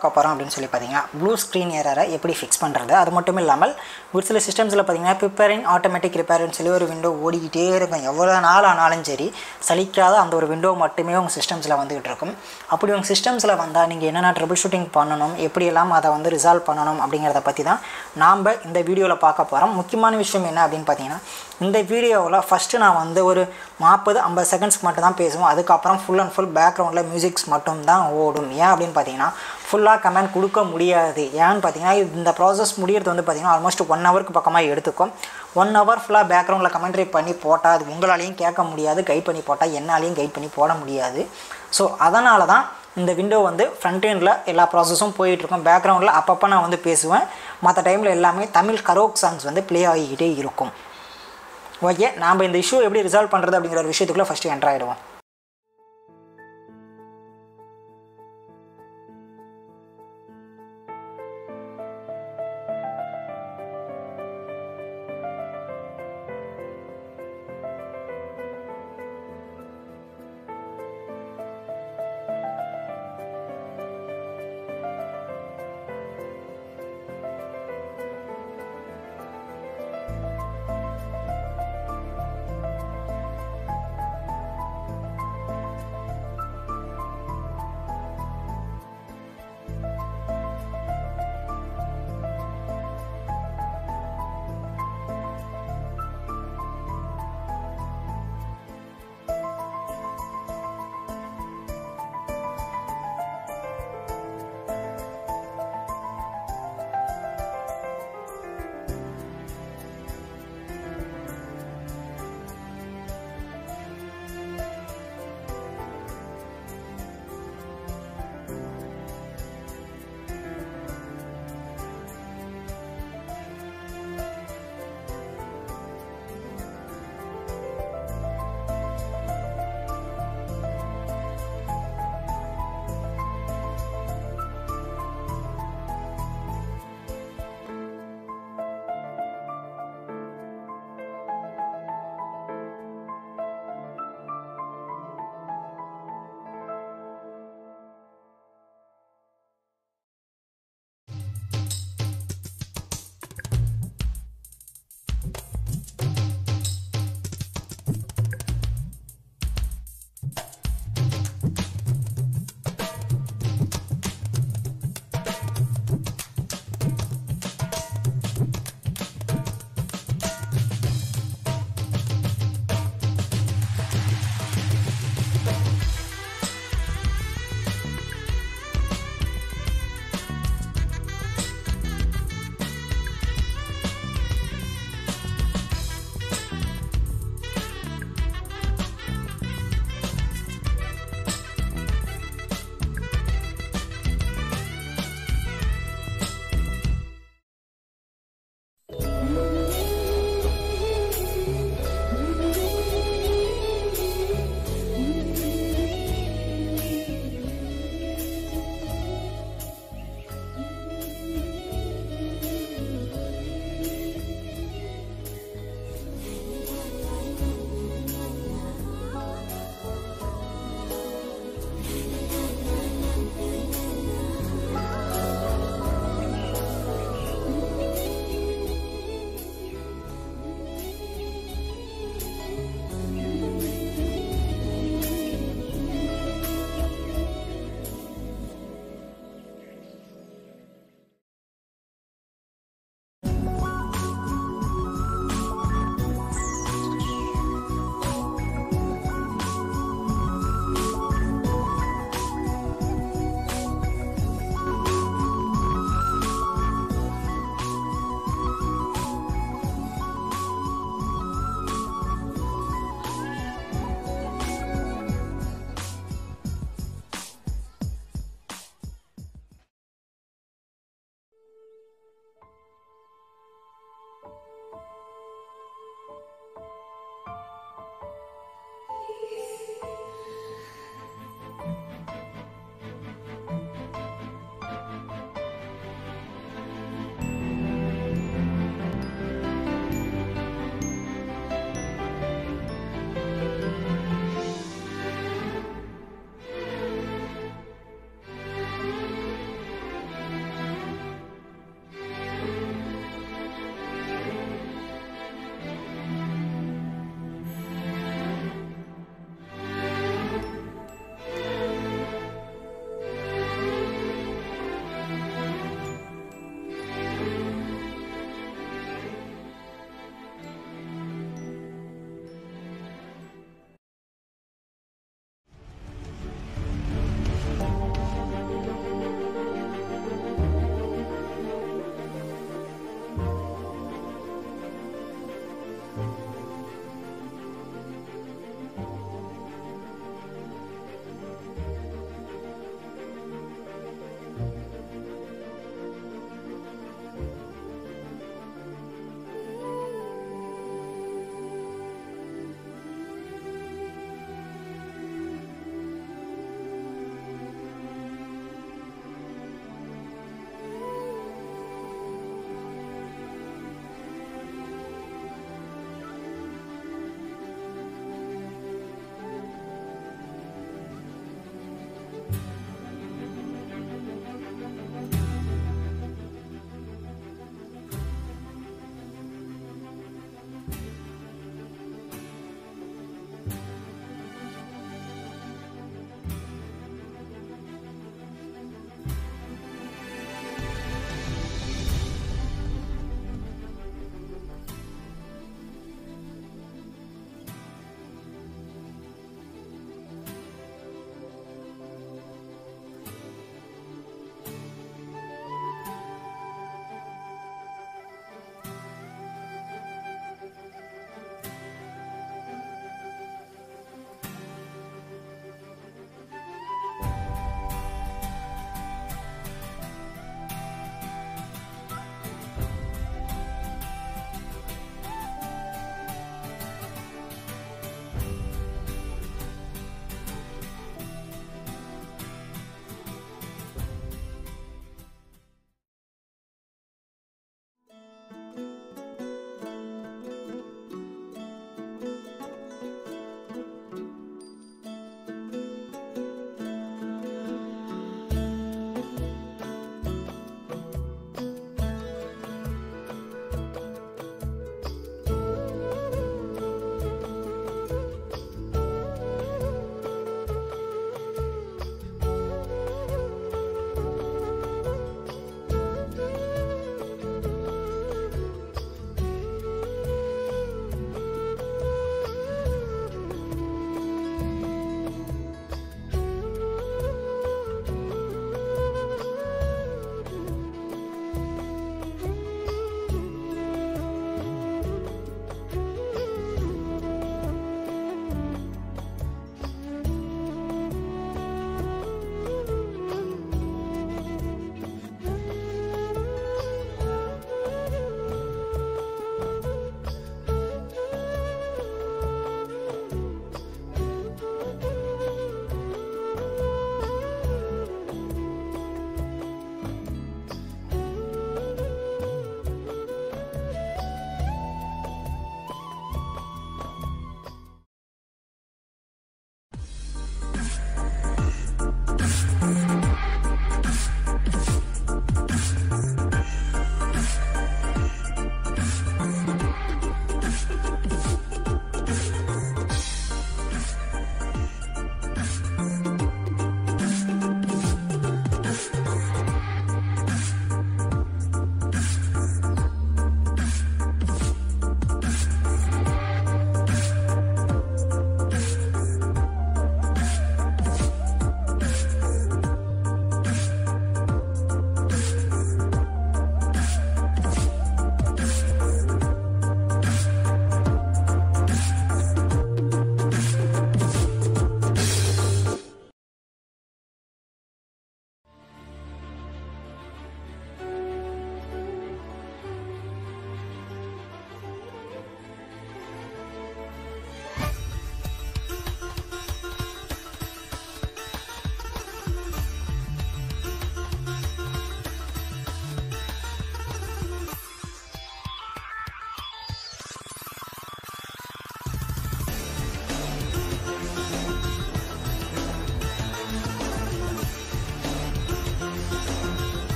போகிறோம் அப்படின்னு சொல்லி பார்த்தீங்கன்னா ப்ளூ ஸ்க்ரீன் ஏரரை எப்படி ஃபிக்ஸ் பண்ணுறது அது மட்டும் இல்லாமல் ஒரு சில சிஸ்டம்ஸில் பார்த்தீங்கன்னா ப்ரிப்பேரிங் ஆட்டோமேட்டிக் ரிப்பேர்னு சொல்லி ஒரு விண்டோ ஓடிக்கிட்டே இருக்கும் எவ்வளோ நாள் ஆனாலும் சரி சலிக்காத அந்த ஒரு விண்டோ மட்டுமே உங்கள் சிஸ்டம்ஸில் வந்துகிட்டு இருக்கும் அப்படி உங்கள் சிஸ்டம்ஸில் வந்தால் நீங்கள் என்னென்ன ட்ரபிள் ஷூட்டிங் பண்ணணும் எப்படியெல்லாம் அதை வந்து ரிசால்வ் பண்ணணும் அப்படிங்கிறத பற்றி தான் நாம் இந்த வீடியோவில் பார்க்க போகிறோம் முக்கியமான விஷயம் என்ன அப்படின்னு பார்த்தீங்கன்னா இந்த வீடியோவில் ஃபஸ்ட்டு நான் வந்து ஒரு நாற்பது ஐம்பது செகண்ட்ஸ்க்கு மட்டும் தான் பேசுவோம் அதுக்கப்புறம் ஃபுல் அண்ட் ஃபுல் பேக்ரவுண்டில் மியூசிக்ஸ் மட்டும் தான் ஓடும் ஏன் அப்படின்னு பார்த்தீங்கன்னா ஃபுல்லாக கமெண்ட் கொடுக்க முடியாது ஏன்னு பார்த்தீங்கன்னா இந்த ப்ராசஸ் முடியறது வந்து பார்த்தீங்கன்னா ஆல்மோஸ்ட் ஒன் ஹவருக்கு பக்கமாக எடுத்துக்கும் ஒன் ஹவர் ஃபுல்லாக பேக்ரவுண்டில் கமெண்ட்ரி பண்ணி போட்டால் அது உங்களாலையும் கேட்க முடியாது கைட் பண்ணி போட்டால் என்னாலையும் கைட் பண்ணி போட முடியாது ஸோ அதனால தான் இந்த விண்டோ வந்து ஃப்ரண்ட் எண்டில் எல்லா ப்ராசஸும் போயிட்டுருக்கும் பேக்ரவுண்டில் அப்பப்போ நான் வந்து பேசுவேன் மற்ற டைமில் எல்லாமே தமிழ் கரோக் சாங்ஸ் வந்து ப்ளே ஆகிக்கிட்டே இருக்கும் ஓகே நாம் இந்த இஷ்யூ எப்படி ரிசால்வ் பண்ணுறது அப்படிங்கிற ஒரு விஷயத்துக்குள்ளே ஃபஸ்ட்டு என்ட்ரு ஆகிடுவோம்